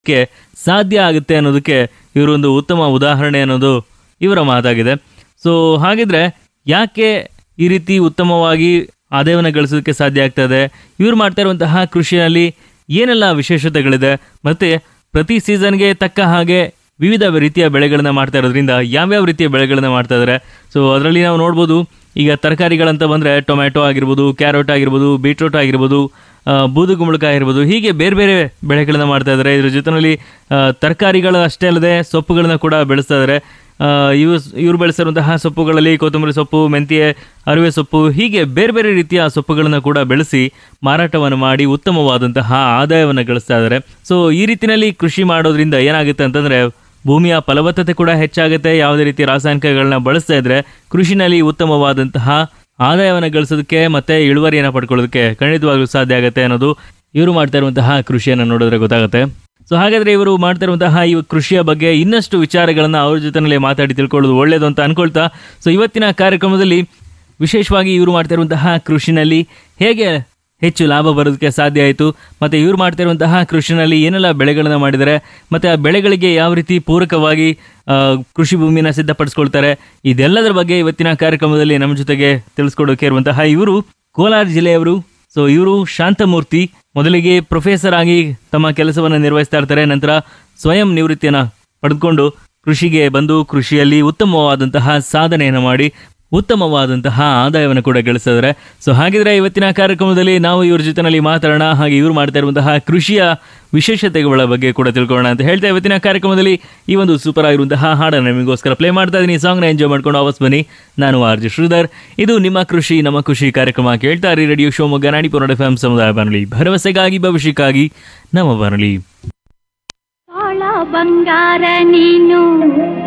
ಕ್ಕೆ ಸಾಧ್ಯ ಆಗುತ್ತೆ ಅನ್ನೋದಕ್ಕೆ ಇವರೊಂದು ಉತ್ತಮ ಉದಾಹರಣೆ ಅನ್ನೋದು ಇವರ ಮಾತಾಗಿದೆ ಸೊ ಹಾಗಿದ್ರೆ ಯಾಕೆ ಈ ರೀತಿ ಉತ್ತಮವಾಗಿ ಆದಾಯವನ್ನು ಗಳಿಸೋದಕ್ಕೆ ಸಾಧ್ಯ ಆಗ್ತದೆ ಇವ್ರು ಮಾಡ್ತಾ ಇರುವಂತಹ ಕೃಷಿಯಲ್ಲಿ ಏನೆಲ್ಲ ವಿಶೇಷತೆಗಳಿದೆ ಮತ್ತೆ ಪ್ರತಿ ಸೀಸನ್ಗೆ ತಕ್ಕ ಹಾಗೆ ವಿವಿಧ ರೀತಿಯ ಬೆಳೆಗಳನ್ನ ಮಾಡ್ತಾ ಇರೋದ್ರಿಂದ ಯಾವ್ಯಾವ ರೀತಿಯ ಬೆಳೆಗಳನ್ನ ಮಾಡ್ತಾ ಇದ್ದಾರೆ ಸೊ ಅದರಲ್ಲಿ ನಾವು ನೋಡ್ಬೋದು ಈಗ ತರಕಾರಿಗಳಂತ ಬಂದರೆ ಟೊಮ್ಯಾಟೊ ಆಗಿರ್ಬೋದು ಕ್ಯಾರೆಟ್ ಆಗಿರ್ಬೋದು ಬೀಟ್ರೂಟ್ ಆಗಿರ್ಬೋದು ಆ, ಬೂದುಗುಂಬಳಕಾಯಿ ಆಗಿರ್ಬೋದು ಹೀಗೆ ಬೇರೆ ಬೇರೆ ಬೆಳೆಗಳನ್ನ ಮಾಡ್ತಾ ಇದ್ದಾರೆ ಇದ್ರ ಜೊತೆಯಲ್ಲಿ ತರಕಾರಿಗಳು ಅಷ್ಟೇ ಅಲ್ಲದೆ ಸೊಪ್ಪುಗಳನ್ನ ಕೂಡ ಬೆಳೆಸ್ತಾ ಇದ್ದಾರೆ ಆ, ಇವು ಇವರು ಬೆಳೆಸಿರುವಂತಹ ಸೊಪ್ಪುಗಳಲ್ಲಿ ಕೊತ್ತಂಬರಿ ಸೊಪ್ಪು ಮೆಂತ್ಯ ಅರಿವೆ ಸೊಪ್ಪು ಹೀಗೆ ಬೇರೆ ಬೇರೆ ರೀತಿಯ ಸೊಪ್ಪುಗಳನ್ನು ಕೂಡ ಬೆಳೆಸಿ ಮಾರಾಟವನ್ನು ಮಾಡಿ ಉತ್ತಮವಾದಂತಹ ಆದಾಯವನ್ನು ಗಳಿಸ್ತಾ ಇದ್ದಾರೆ ಸೊ ಈ ರೀತಿಯಲ್ಲಿ ಕೃಷಿ ಮಾಡೋದ್ರಿಂದ ಏನಾಗುತ್ತೆ ಅಂತಂದ್ರೆ ಭೂಮಿಯ ಫಲವತ್ತತೆ ಕೂಡ ಹೆಚ್ಚಾಗುತ್ತೆ ಯಾವುದೇ ರೀತಿ ರಾಸಾಯನಿಕಗಳನ್ನ ಬಳಸ್ತಾ ಇದ್ರೆ ಕೃಷಿನಲ್ಲಿ ಉತ್ತಮವಾದಂತಹ ಆದಾಯವನ್ನು ಗಳಿಸೋದಕ್ಕೆ ಮತ್ತೆ ಇಳುವರಿಯನ್ನು ಪಡ್ಕೊಳ್ಳೋದಕ್ಕೆ ಖಂಡಿತವಾಗ್ಲೂ ಸಾಧ್ಯ ಆಗುತ್ತೆ ಅನ್ನೋದು ಇವರು ಮಾಡ್ತಾ ಇರುವಂತಹ ಕೃಷಿಯನ್ನು ನೋಡಿದ್ರೆ ಗೊತ್ತಾಗುತ್ತೆ ಸೊ ಹಾಗಾದ್ರೆ ಇವರು ಮಾಡ್ತಾ ಇರುವಂತಹ ಈ ಕೃಷಿಯ ಬಗ್ಗೆ ಇನ್ನಷ್ಟು ವಿಚಾರಗಳನ್ನ ಅವ್ರ ಜೊತೆನಲ್ಲೇ ಮಾತಾಡಿ ತಿಳ್ಕೊಳ್ಳೋದು ಒಳ್ಳೇದು ಅಂತ ಅನ್ಕೊಳ್ತಾ ಸೊ ಇವತ್ತಿನ ಕಾರ್ಯಕ್ರಮದಲ್ಲಿ ವಿಶೇಷವಾಗಿ ಇವರು ಮಾಡ್ತಾ ಇರುವಂತಹ ಕೃಷಿನಲ್ಲಿ ಹೇಗೆ ಹೆಚ್ಚು ಲಾಭ ಬರೋದಕ್ಕೆ ಸಾಧ್ಯ ಆಯಿತು ಮತ್ತು ಇವ್ರು ಮಾಡ್ತಾ ಇರುವಂತಹ ಕೃಷಿನಲ್ಲಿ ಏನೆಲ್ಲ ಬೆಳೆಗಳನ್ನ ಮಾಡಿದ್ದಾರೆ ಮತ್ತು ಆ ಬೆಳೆಗಳಿಗೆ ಯಾವ ರೀತಿ ಪೂರಕವಾಗಿ ಆ, ಕೃಷಿ ಭೂಮಿನ ಸಿದ್ಧಪಡಿಸ್ಕೊಳ್ತಾರೆ ಇದೆಲ್ಲದರ ಬಗ್ಗೆ ಇವತ್ತಿನ ಕಾರ್ಯಕ್ರಮದಲ್ಲಿ ನಮ್ಮ ಜೊತೆಗೆ ತಿಳಿಸ್ಕೊಡೋಕೆ ಇರುವಂತಹ ಇವರು ಕೋಲಾರ ಜಿಲ್ಲೆಯವರು ಸೊ ಇವರು ಶಾಂತಮೂರ್ತಿ ಮೊದಲಿಗೆ ಪ್ರೊಫೆಸರ್ ಆಗಿ ತಮ್ಮ ಕೆಲಸವನ್ನು ನಿರ್ವಹಿಸ್ತಾ ಇರ್ತಾರೆ ನಂತರ ಸ್ವಯಂ ನಿವೃತ್ತಿಯನ್ನು ಪಡೆದುಕೊಂಡು ಕೃಷಿಗೆ ಬಂದು ಕೃಷಿಯಲ್ಲಿ ಉತ್ತಮವಾದಂತಹ ಸಾಧನೆಯನ್ನು ಮಾಡಿ ಉತ್ತಮವಾದಂತಹ ಆದಾಯವನ್ನು ಕೂಡ ಗಳಿಸಿದ್ದಾರೆ ಸೊ ಹಾಗಿದ್ರೆ ಇವತ್ತಿನ ಕಾರ್ಯಕ್ರಮದಲ್ಲಿ ನಾವು ಇವ್ರ ಜೊತೆನಲ್ಲಿ ಮಾತಾಡೋಣ ಹಾಗೆ ಇವ್ರು ಮಾಡ್ತಾ ಇರುವಂತಹ ಕೃಷಿಯ ವಿಶೇಷತೆಗಳ ಬಗ್ಗೆ ಕೂಡ ತಿಳ್ಕೊಳ್ಳೋಣ ಅಂತ ಹೇಳ್ತಾ ಇವತ್ತಿನ ಕಾರ್ಯಕ್ರಮದಲ್ಲಿ ಈ ಒಂದು ಸೂಪರ್ ಆಗಿರುವಂತಹ ಹಾಡನ್ನು ನಿಮಗೋಸ್ಕರ ಪ್ಲೇ ಮಾಡ್ತಾ ಇದ್ದೀನಿ ಸಾಂಗ್ನ ಎಂಜಾಯ್ ಮಾಡ್ಕೊಂಡು ವಾಪಸ್ ಬನ್ನಿ ನಾನು ಆರ್ ಜಿ ಶ್ರೀಧರ್ ಇದು ನಿಮ್ಮ ಕೃಷಿ ನಮ್ಮ ಖುಷಿ ಕಾರ್ಯಕ್ರಮ ಕೇಳ್ತಾ ಇರಿ radio Shivamogga Nadipura F M ಸಮುದಾಯ ಬಾನುಲಿ ಭರವಸೆಗಾಗಿ ಭವಿಷ್ಯಕ್ಕಾಗಿ ನಮ್ಮ ಬಾನುಲಿ ತಾಳ ಬಂಗಾರ ನೀನು